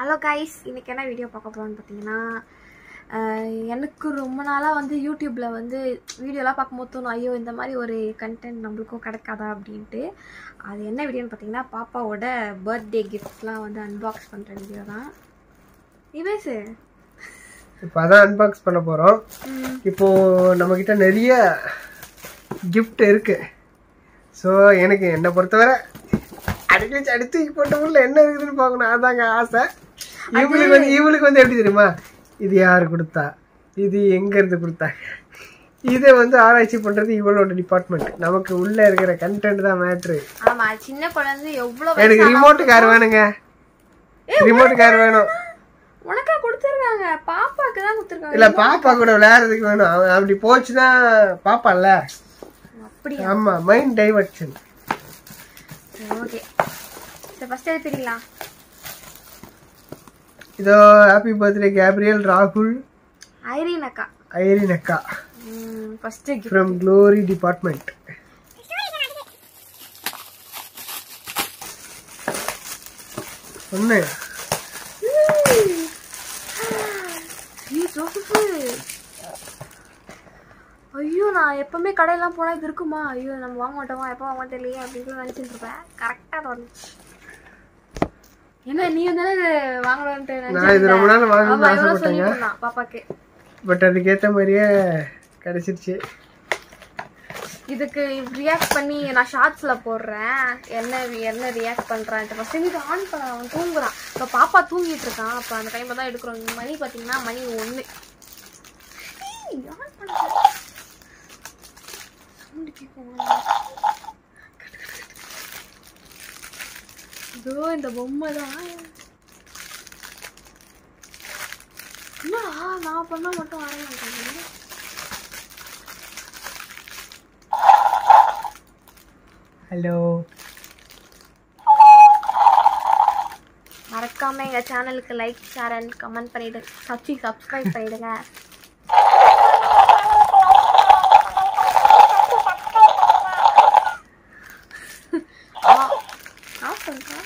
Hello guys இன்னைக்கு என்ன video பார்க்க போகிறோம்னு பார்த்தீங்கன்னா அஹ், எனக்கு ரொம்ப நாளாக வந்து யூடியூப்பில் வந்து வீடியோலாம் பார்க்கும்போது தோணும் ஐயோ இந்த மாதிரி ஒரு கண்டென்ட் நம்மளுக்கும் கிடைக்காதா அப்படின்ட்டு அது என்ன வீடியோன்னு பார்த்தீங்கன்னா பாப்பாவோட பர்த்டே கிஃப்ட்லாம் வந்து அன்பாக்ஸ் பண்ணுற வீடியோ தான் நீ பேசு இப்போ அதான் அன்பாக்ஸ் பண்ண போகிறோம் ம், இப்போ நம்மக்கிட்ட நிறைய கிஃப்ட் இருக்கு ஸோ எனக்கு என்னை பொறுத்தவரை அடிக்க வச்சு அடுத்து போட்ட உள்ள என்ன இருக்குதுன்னு பார்க்கணும் அதாங்க ஆசை இவளுக்கு வந்து இவளுக்கு வந்து எப்படி தெரியுமா இது யார் கொடுத்தா இது எங்கேருந்து கொடுத்தாங்க இதை வந்து ஆராய்ச்சி பண்ணுறது இவளோட டிபார்ட்மெண்ட் நமக்கு உள்ளே இருக்கிற கண்டென்ட் தான் மேட்ரு ஆமா சின்ன குழந்தை எவ்வளோ எனக்கு ரிமோட் கார் வேணுங்க ரிமோட் கார் வேணும் உனக்கா கொடுத்துருக்காங்க பாப்பாக்கு தான் கொடுத்துருக்காங்க இல்ல பாப்பா கூட விளையாடுறதுக்கு வேணும் அவன் அப்படி போச்சுன்னா பாப்பால அப்படியா ஆமா மைண்ட் டைவர்ஷன் ஓகே சரி ஃபஸ்ட் எது தெரியலாம் இதோ ஹாப்பி பர்த்டே கேப்ரியல் ராகுல் ஐரீன் அக்கா ஐரின் அக்கா first gift from Glory department ஒன்று ஐயோ ஜோசப்பு ஐயோ நான் எப்பவுமே கடையெல்லாம் போனால் இது இருக்குமா ஐயோ நம்ம வாங்க மாட்டோமா எப்போ வாங்க தெரியலையே அப்படின்னு நினச்சிட்டு இருப்பேன் கரெக்டாக வந்துச்சு என்ன நீ வந்தாலும் இது வாங்கணும்ட்டு நான் இது ரொம்ப நாள் வாங்கணும்னு ஆமா எவ்வளோ ஆசைப்பட்டேங்க சொல்லிட்டு இருந்தான் பாப்பாக்கு பட் அதுக்கேற்ற மாதிரியே கிடைச்சிருச்சு இதுக்கு ரியாக்ட் பண்ணி நான் ஷார்ட்ஸில் போடுறேன் என்ன என்ன ரியாக்ட் பண்ணுறான்ட்டு ஃபஸ்ட்டு இது ஆன் பண்ண அவன் தூங்குறான் இப்போ பாப்பா தூங்கிட்டு இருக்கான் அப்போ அந்த டைமில் தான் எடுக்கிறோம் மணி பார்த்தீங்கன்னா மணி ஒன்று ஆன் பண்ண சவுண்டு கேட்கும் இதோ இந்த பொம்மை தான் என்ன நான் பண்ணால் மட்டும் ஆட மாட்டேங்க ஹலோ மறக்காம எங்க சேனலுக்கு லைக் ஷேர் அண்ட் கமெண்ட் பண்ணிடு சச்சி சப்ஸ்கிரைப் பண்ணிடுங்க அவன் ஆஃப் பண்ணிட்டான்.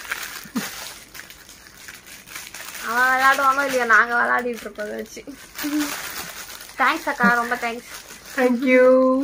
அவன் விளையாடுவானோ இல்லையா நாங்க விளையாடிட்டு இருப்போம் அதை வச்சு தேங்க்ஸ் அக்கா ரொம்ப தேங்க்ஸ் தேங்க்யூ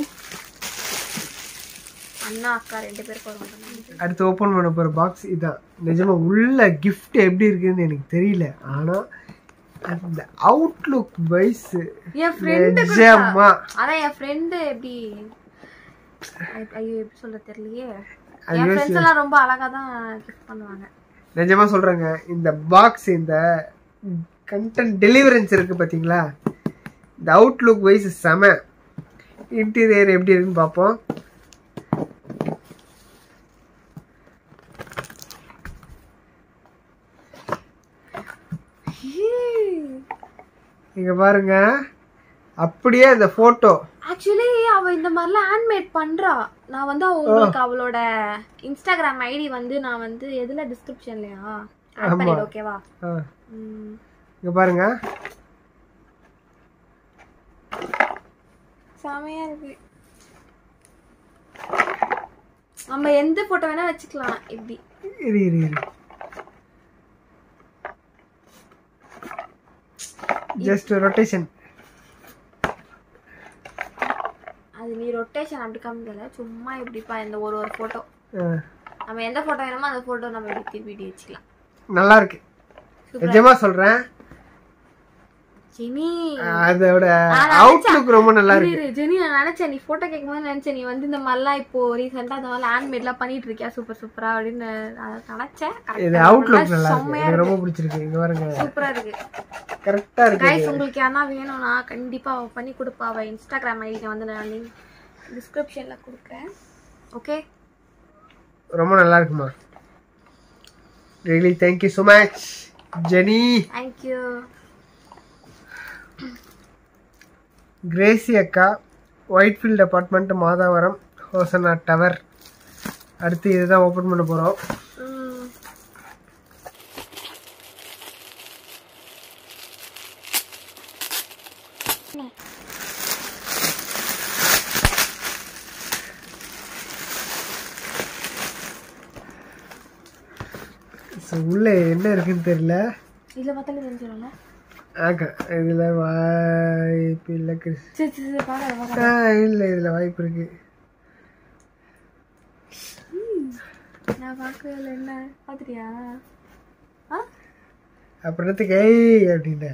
அண்ணா அக்கா ரெண்டு பேருக்கும் ரொம்ப நன்றி அடுத்து ஓப்பன் பண்ண போகிற பாக்ஸ் இதான் நிஜமா உள்ள gift எப்படி இருக்குன்னு எனக்கு தெரியல ஆனா அந்த அவுட்லுக் வைஸ் என் ஃப்ரெண்டு நிஜமா அதான் என் ஃப்ரெண்டு எப்படி ஐ- ஐயோ எப்படி சொல்ல தெரியலையே அது என் ஃப்ரெண்ட்ஸ் எல்லாம் ரொம்ப அழகா தான் கிஃப்ட் பண்ணுவாங்க நிஜமா சொல்றேங்க இந்த பாக்ஸ் இந்த கண்டென்ட் டெலிவரன்ஸ் இருக்கு பாத்தீங்களா இந்த அவுட்லுக் வைஸ் செம இன்டீரியர் எப்படி இருக்குன்னு பார்ப்போம் இங்க பாருங்க அப்படியே அந்த போட்டோ ஆக்சுவலி அவ இந்த மாதிரிலாம் ஹேண்ட்மேட் பண்றா நான் வந்து அவ உங்களுக்கு அவளோட இன்ஸ்டாகிராம் ஐடி வந்து நான் வந்து எதுல டிஸ்கிரிப்ஷன்லயா ஆட் பண்ணிடு ஓகேவா இங்க பாருங்க செமையா இருக்கு நம்ம எந்த போட்டோ வேணா வச்சுக்கலாம் இப்படி இரு இரு இரு ஜஸ்ட் ரொட்டேஷன் அது நீ ரொட்டேஷன் அப்படி காமிக்கல சும்மா இப்படிப்பா இந்த ஒரு ஒரு போட்டோ நம்ம எந்த போட்டோ வேணுமோ அந்த போட்டோ நம்ம இப்படி திருப்பி இப்படி வச்சுக்கலாம் நல்லா இருக்கு நிஜமா சொல்றேன் ஜெனி அதோட நான் அவுட்லுக் ரொம்ப நல்லா இருக்கு இரு, இரு, ஜெனி நான் நினைச்சேன் நீ போட்டோ கேட்கும்போது நினைச்சேன் நீ வந்து இந்த மாதிரிலாம் இப்போ ரீசெண்டா இந்த மாதிரி ஹேண்ட்மேட்லாம் பண்ணிட்டு இருக்கியா சூப்பர் சூப்பரா அப்படின்னு நான் நினைச்சேன் இது கரெக்டா அவுட்லுக் நல்லா இருக்கு செம்மையா எனக்கு ரொம்ப பிடிச்சிருக்கு இங்க பாருங்க சூப்பரா இருக்கு கரெக்டா இருக்கு கைஸ் உங்களுக்கு யாரா வேணும்னா கண்டிப்பா அவ பண்ணி கொடுப்பா அவ இன்ஸ்டாகிராம் ஐடி வந்து நான் லிங்க் டிஸ்கிரிப்ஷன்ல கொடுக்குறேன் ஓகே ரொம்ப நல்லா இருக்குமா really thank you so much Jenny thank you Gracy அக்கா Whitefield apartment Madhavaram Hosanna tower அடுத்து இதுதான் ஓப்பன் பண்ண போகிறோம் ஸோ உள்ளே என்ன இருக்குன்னு தெரியல இதில் பார்த்தாலே தெரிஞ்சிடும்ல ஆக்கா இதில் வாய்ப்பு இல்லை கிறிஸ் சரி சரி சரி பார்க்காத பார்க்காத ஆ இல்லை இதில் வாய்ப்பு இருக்கு நான் பார்க்கவே இல்லை என்ன பார்த்துட்டியா ஆ அப்புறத்துக்கு ஏய் அப்படின்ன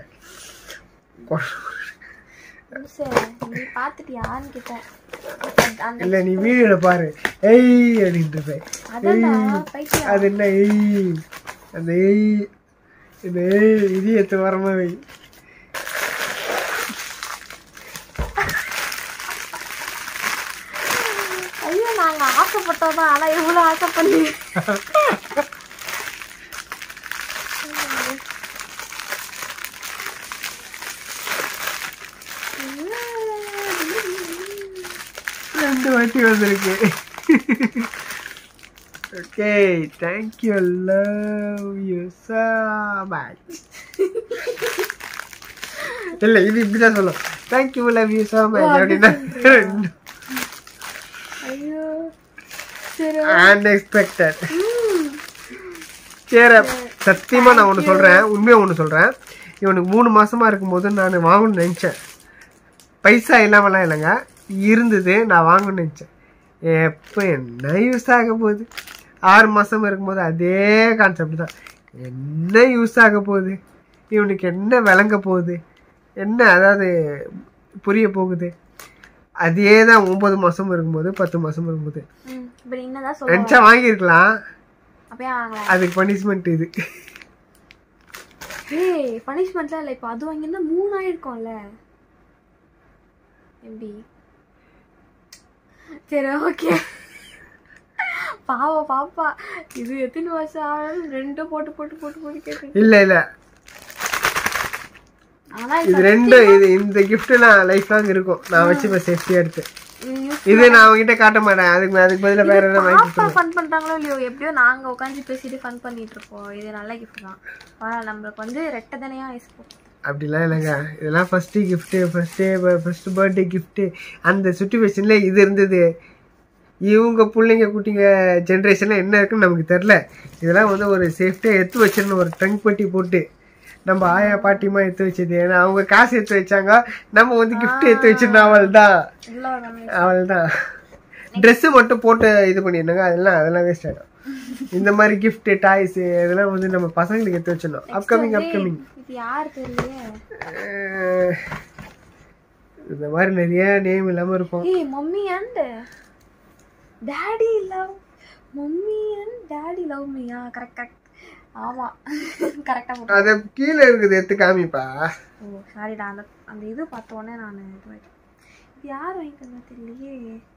சரி நீ பார்த்துட்டியான்னு கேட்டேன் அந்த இல்லை நீ வீடியோவில் பாரு ஏய் அப்படின்ட்டு அதான் பைத்தியம் அது என்ன ஏய் அந்த ஏய் இந்த ஏய் இதயத்தை வரமா வை ஐயோ நாங்க ஆசைப்பட்டோம் தான் ஆனா எவ்வளவு ஆசைப்பண்ணி ரெண்டு வாட்டி வந்திருக்கு okay thank you love you so much இல்லை இது இப்படிதான் சொல்லும் thank you love you so much அப்படின்னா ஐயோ சரி அன்எக்ஸ்பெக்டட் சரி சத்தியமா நான் ஒன்று சொல்றேன் உண்மையாக ஒன்று சொல்றேன் இவனுக்கு மூணு மாசமா இருக்கும்போது நான் வாங்கணும்னு நினைச்சேன் பைசா இல்லாமலாம் இல்லைங்க இருந்தது நான் வாங்கணும்னு நினைச்சேன் எப்போ என்ன யூஸ் ஆக போகுது ஆறு மாசம் இருக்கும்போது அதே கான்செப்ட் தான் என்ன யூஸ் ஆக போகுது இவனுக்கு என்ன விளங்க போகுது என்ன அதாவது புரிய போகுது அதே தான் ஒன்பது மாசம் இருக்கும்போது பத்து மாசம் இருக்கும்போது ம் இப்போ நீ என்னதான் சொல்ல நினச்சா வாங்கியிருக்கலாம் அப்படியே வாங்கல அதுக்கு பனிஷ்மெண்ட் இது ஏய் பனிஷ்மெண்ட்லாம் இல்லை இப்போ அது வாங்கியிருந்தா மூணு ஆயிருக்கும்ல எப்படி சரி ஓகே பாவம் பாப்பா இது எத்தனை வருஷம் ஆனாலும் ரெண்டும் போட்டு போட்டு போட்டு போட்டு கேட்டு இல்ல இல்ல ஆனா இது ரெண்டும் இது இந்த கிஃப்ட்லாம் லைஃப் லாங் இருக்கும் நான் வச்சுப்பேன் சேஃப்டியா எடுத்து இது நான் அவங்ககிட்ட காட்ட மாட்டேன் அதுக்கு அதுக்கு பதிலா வேற என்ன வாங்கி பாப்பா ஃபன் பண்றாங்களோ இல்லையோ எப்படியோ நாங்க உட்காந்து பேசிட்டு ஃபன் பண்ணிட்டு இருப்போம் இது நல்ல கிஃப்ட் தான் பரவாயில்ல நம்மளுக்கு வந்து ரெட்டை தானையா ஐஸ்போம் அப்படிலாம் இல்லைங்க இதெல்லாம் first gift first first birthday gift அந்த சுச்சுவேஷன்ல இது இருந்தது இவங்க பிள்ளைங்க குட்டிங்க ஜென்ரேஷன்ல என்ன இருக்குன்னு நமக்கு தெரில இதெல்லாம் வந்து ஒரு சேஃப்டியாக எடுத்து வச்சிடணும் ஒரு ட்ரங்க் பெட்டி போட்டு நம்ம ஆயா பாட்டிமா எடுத்து வச்சது ஏன்னா அவங்க காசு எடுத்து வச்சாங்க நம்ம வந்து gift எடுத்து வச்சிருந்தோம் அவள் தான் உள்ள ஒரு கம்மி அவள் தான் ட்ரெஸ்ஸு மட்டும் போட்டு இது பண்ணிருந்தாங்க அதெல்லாம் அதெல்லாம் வேஸ்ட் ஆகிடும் இந்த மாதிரி gift டாய்ஸ் இதெல்லாம் வந்து நம்ம பசங்களுக்கு எடுத்து வச்சிடணும் அப்கமிங் அப்கமிங் இது யார் தெரியலையே இந்த மாதிரி நிறைய நேம் இல்லாம இருக்கும் ஏய் mummy and daddy love mummy and daddy love மீயா கரெக்ட் கரெக்ட் ஆமா கரெக்டா போட்டு அது கீழே இருக்குது எடுத்து காமிப்பா ஓ சாரிடா அந்த அந்த இது பார்த்த உடனே நான் இது ஆயிட்டேன். இது யார் வாங்கிட்டு தெரியலையே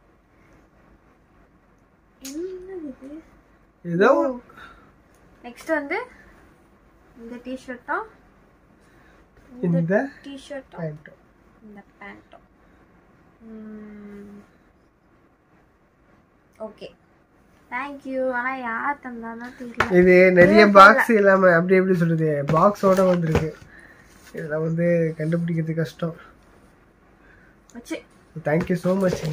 என்னது இது ஏதோ நெக்ஸ்ட் வந்து இந்த டிஷர்ட்டா இந்த டிஷர்ட்டா pant. இந்த பேண்ட்டும் ஓகே தேங்க்யூ ஆனா யார் தந்தானா தெரியல இது நிறைய பாக்ஸ் இல்லாம அப்படி எப்படி சொல்றது பாக்ஸோட வந்திருக்கு இதெல்லாம் வந்து கண்டுபிடிக்கிறது கஷ்டம் வச்சு தேங்க்யூ ஸோ மச்ங்க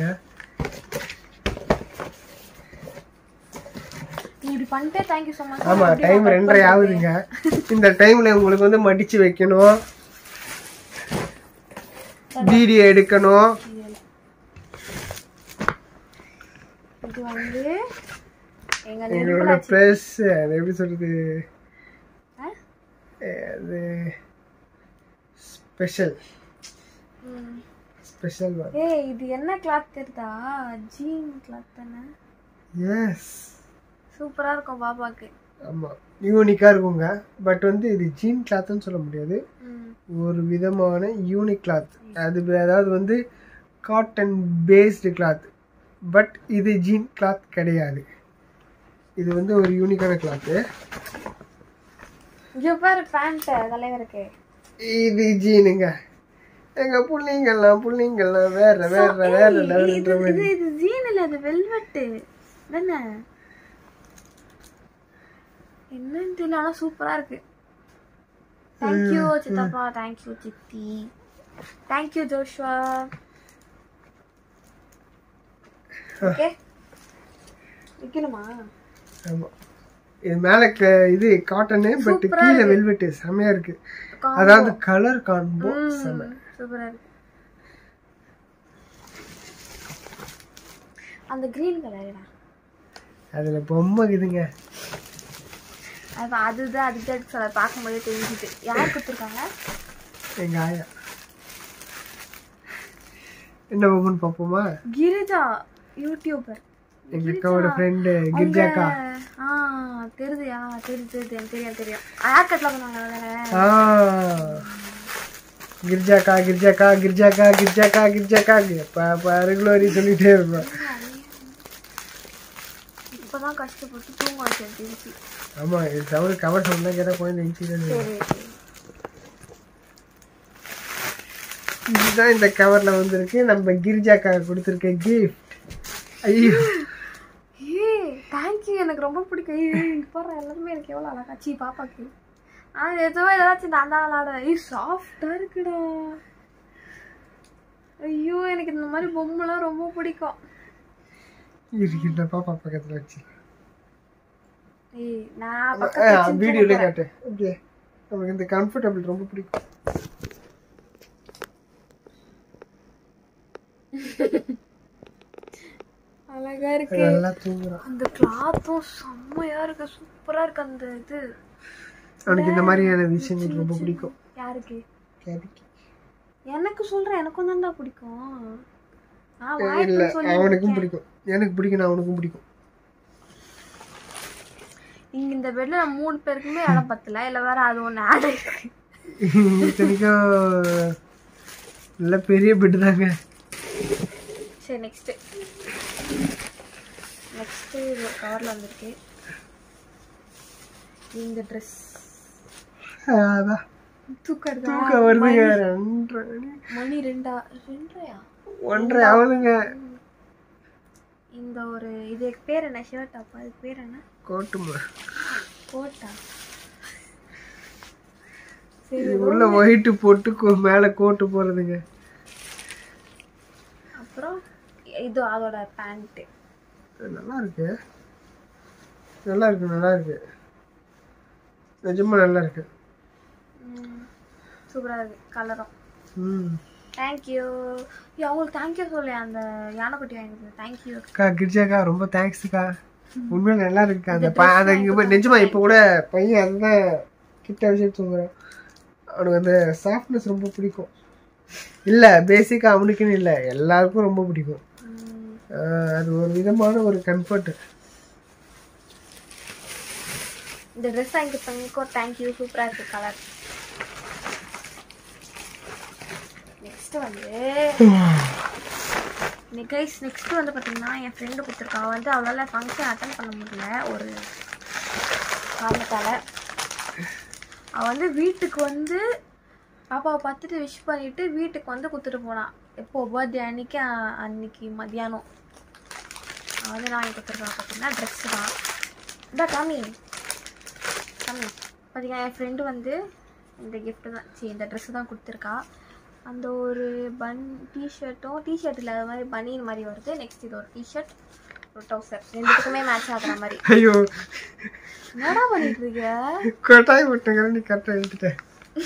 நீ இப்படி பண்ணிட்டே தேங்க்யூ ஸோ மச் ஆமா டைம் ரெண்டரை ஆகுதுங்க இந்த டைம்ல உங்களுக்கு வந்து மடிச்சு வைக்கணும் வீடியோ எடுக்கணும் இது வந்து எங்க எங்களோட ப்ரெஸ் அது எப்படி சொல்றது ஆ? அது ஸ்பெஷல் ம். ஸ்பெஷல் ஒன் ஏய் இது என்ன கிளாத் தெரியுதா ஜீன் கிளாத் தானே எஸ் சூப்பரா இருக்கும் பாபாக்கு ஆமாம் யூனிக்காக இருக்குங்க பட் வந்து இது ஜீன் கிளாத்னு சொல்ல முடியாது ம் ஒரு விதமான யூனிக் கிளாத் அது அதாவது வந்து காட்டன் பேஸ்டு கிளாத் பட் இது ஜீன் கிளாத் கிடையாது இது வந்து ஒரு யூனிக்கான கிளாத்து இங்க பாரு பேண்ட் தலைவருக்கு இது ஜீனுங்க எங்க புள்ளைங்கெல்லாம் புள்ளைங்கெல்லாம் வேற வேற வேற லெவல்ன்ற இது மாதிரி இது இது ஜீன் இல்ல இது வெல்வெட் தானே என்னன்னு தெரியல ஆனா சூப்பரா இருக்கு தேங்க்யூ சித்தப்பா தேங்க்யூ சித்தி தேங்க்யூ ஜோஷ்வா ஓகே வைக்கணுமா ஆமாம் இது மேல க- இது காட்டனு பட் கீழே வெல்வெட்டு செமையா இருக்கு அதாவது கலர் காண்போ செம சூப்பரா இருக்கு அந்த கிரீன் கலர்டா அதுல பொம்மை இருக்குதுங்க அது அதுதான் அதுதான் சொல்ல பார்க்கும்போதே தெரிஞ்சுது யார் கொடுத்துருக்காங்க எங்க ஆயா என்ன பொம்மைன்னு பார்ப்போமா கிரிஜா யூடியூபர் எங்க அக்காவோட ஃப்ரெண்டு கிர்ஜாக்கா ஆ தெரியுதுயா தெரியுது தெரியுது எனக்கு தெரியும் தெரியும் ஹேர் கட்லாம் பண்ணுவாங்க தானே ஆ கிர்ஜாக்கா கிர்ஜாக்கா கிர்ஜாக்கா கிர்ஜாக்கா கிர்ஜாக்கா ரெகுலரி சொல்லிட்டே இருப்பேன் இப்பதான் கஷ்டப்பட்டு தூங்க வச்சேன் திருச்சி ஆமா இது தவிர கவர் சொன்னா கேட்டா குழந்தை இன்சிடென்ட் சரி இதுதான் இந்த கவர்ல வந்திருக்கு நம்ம கிரிஜாக்கா கொடுத்துருக்க கிஃப்ட் ஐயோ ஏ தேங்க்யூ எனக்கு ரொம்ப பிடிக்கும் ஏய் இங்க பாரு எல்லாருமே எனக்கு எவ்வளோ அழகா சீ பாப்பாக்கு ஆ எதுவும் ஏதாச்சும் நான் தான் விளாடுவேன் ஏய் சாஃப்டா இருக்குடா ஐயோ எனக்கு இந்த மாதிரி பொம்மைலாம் ரொம்ப பிடிக்கும் இருக்கின்ற பாப்பா பக்கத்துல வச்சு ஏய் நான் பக்கத்துல வீடியோல காட்டு ஓகே நமக்கு இந்த கம்ஃபர்டபுள் ரொம்ப பிடிக்கும் அழகா இருக்கு நல்லா தூங்குறான் அந்த கிளாத்தும் செம்மையா இருக்கு சூப்பரா இருக்கு அந்த இது அவனுக்கு இந்த மாதிரியான விஷயங்கள் ரொம்ப பிடிக்கும் யாருக்கு கேபிக்கு எனக்கு சொல்றேன் எனக்கும் தான்டா பிடிக்கும் நான் இல்ல வாய்ப்பு சொல்லி அவனுக்கும் பிடிக்கும் எனக்கு பிடிக்கும் அவனுக்கும் பிடிக்கும் இங்க இந்த பெட்ல நம்ம மூணு பேருக்குமே இடம் பத்தல இல்ல வேற அது ஒண்ணு ஆட் இருக்கு இத்தனைக்கும் நல்ல பெரிய பெட்டு தாங்க சரி நெக்ஸ்ட் நெக்ஸ்ட் ஒரு கவர்ல வந்திருக்கு இந்த ட்ரெஸ் அதான் தூக்கறதா தூக்கம் வருதுங்க ரெண்டரை மணி மணி ரெண்டா ரெண்டரையா ஒன்றரை ஆகுதுங்க இந்த ஒரு இது பேர் என்ன ஷர்ட் அப்பா இது பேர் என்ன கோட்டுமா கோட்டா சரி இது உள்ள ஒயிட்டு போட்டு கோ- மேல கோட்டு போடுறதுங்க அப்புறம் இது அதோட பேண்ட்டு நல்லா இருக்கு நல்லா இருக்கு நல்லா இருக்கு நிஜமா நல்லா இருக்கு சூப்பராக இருக்கு கலரும் ம் தேங்க்யூ அவங்களுக்கு தேங்க்யூ சொல்லு அந்த யானைக்குட்டி வாங்கினது தேங்க்யூ அக்கா கிரிஜாக்கா ரொம்ப தேங்க்ஸ்க்கா உண்மையில நல்லா இருக்கு அந்த ப அந்த இங்க போய் நிஜமா இப்போ கூட பையன் அதுதான் கிட்ட வச்சு தூங்குறான் அவனுக்கு அந்த சாஃப்ட்னஸ் ரொம்ப பிடிக்கும் இல்லை பேசிக்காக அவனுக்குன்னு இல்லை எல்லாருக்கும் ரொம்ப பிடிக்கும் ஆஹ் அது ஒரு விதமான ஒரு கம்ஃபர்ட் இந்த ட்ரெஸ் வாங்கி தங்கோ தேங்க்யூ சூப்பராக இருக்கு கலர் நெக்ஸ்ட் வந்து கைஸ் நெக்ஸ்ட் வந்து பார்த்தீங்கன்னா என் ஃப்ரெண்டு கொடுத்துருக்கா அவ வந்து அவளால் ஃபங்க்ஷன் அட்டன் பண்ண முடியல ஒரு காரணத்தால் அவள் வந்து வீட்டுக்கு வந்து பாப்பாவை பார்த்துட்டு விஷ் பண்ணிட்டு வீட்டுக்கு வந்து கொடுத்துட்டு போனான் எப்போ பர்த்டே அன்னைக்கு அ- அன்னைக்கு மத்தியானம் அவள் வந்து நான் வாங்கி கொடுத்துருக்கா பார்த்தீங்கன்னா ட்ரெஸ்ஸு தான் இந்த காமி காமி பார்த்தீங்கன்னா என் ஃப்ரெண்டு வந்து இந்த gift தான் சரி இந்த ட்ரெஸ்ஸு தான் கொடுத்துருக்கா அந்த ஒரு பன் டிஷர்ட்டும் டிஷர்ட் இல்லாத மாதிரி பனியன் மாதிரி வருது நெக்ஸ்ட் இது ஒரு டிஷர்ட் ஒரு டவுசர் ரெண்டுத்துக்குமே மேட்ச் ஆகுற மாதிரி ஐயோ என்னடா பண்ணிட்டு இருக்க கொட்டாய் விட்டுங்கிற நீ கரெக்டாக எழுதிட்டேன்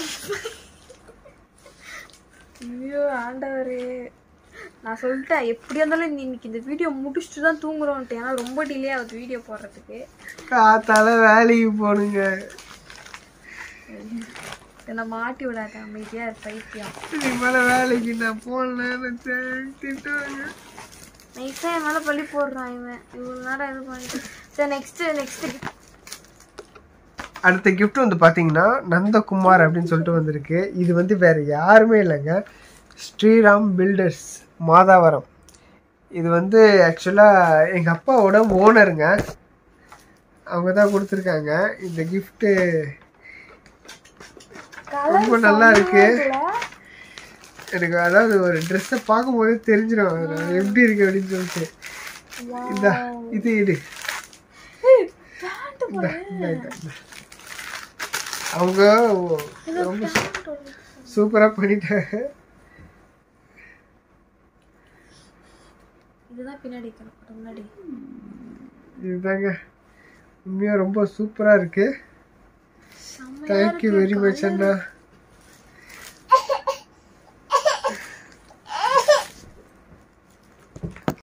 ஐயோ ஆண்டவரே நான் சொல்லிட்டேன் எப்படி இருந்தாலும் நீ இன்னைக்கு இந்த வீடியோ முடிச்சுட்டு தான் தூங்குறோன்ட்டு ஏன்னா ரொம்ப டிலே ஆகுது வீடியோ போடுறதுக்கு காத்தால வேலைக்கு போகணுங்க என்னை மாட்டி விடாத அமைதியா இரு, பைத்தியம் நீ மேலே வேலைக்கு நான் போனேன்னு திட்டுவாங்க நைஸாக என் மேலே பள்ளி போடுறான் இவன் இவ்வளோ நேரம் இது பண்ணிட்டு சரி நெக்ஸ்ட்டு நெக்ஸ்ட்டு அடுத்த கிஃப்ட் வந்து பார்த்தீங்கன்னா நந்தகுமார் அப்படின்னு சொல்லிட்டு வந்திருக்கு இது வந்து வேற யாருமே இல்லைங்க ஸ்ரீராம் பில்டர்ஸ் மாதாவரம் இது வந்து ஆக்சுவலாக எங்கள் அப்பாவோட ஓனருங்க அவங்க தான் கொடுத்துருக்காங்க இந்த கிஃப்ட்டு ரொம்ப நல்லா இருக்கு எனக்கு அதாவது ஒரு ட்ரெஸ்ஸை பார்க்கும்போதே தெரிஞ்சிடும் அது எப்படி இருக்கு அப்படின்னு சொல்லிட்டு இந்த இது இது இந்தா, இந்தா, இந்தா, இந்தா. அவங்க ரொம்ப சூப்பரா பண்ணிட்டாங்க இதுதான் பின்னாடி இருக்கணும் அது முன்னாடி இதுதாங்க உண்மையாக ரொம்ப சூப்பராக இருக்கு செம்மையா தேங்க்யூ இருக்கு வெரி மச் colour. அண்ணா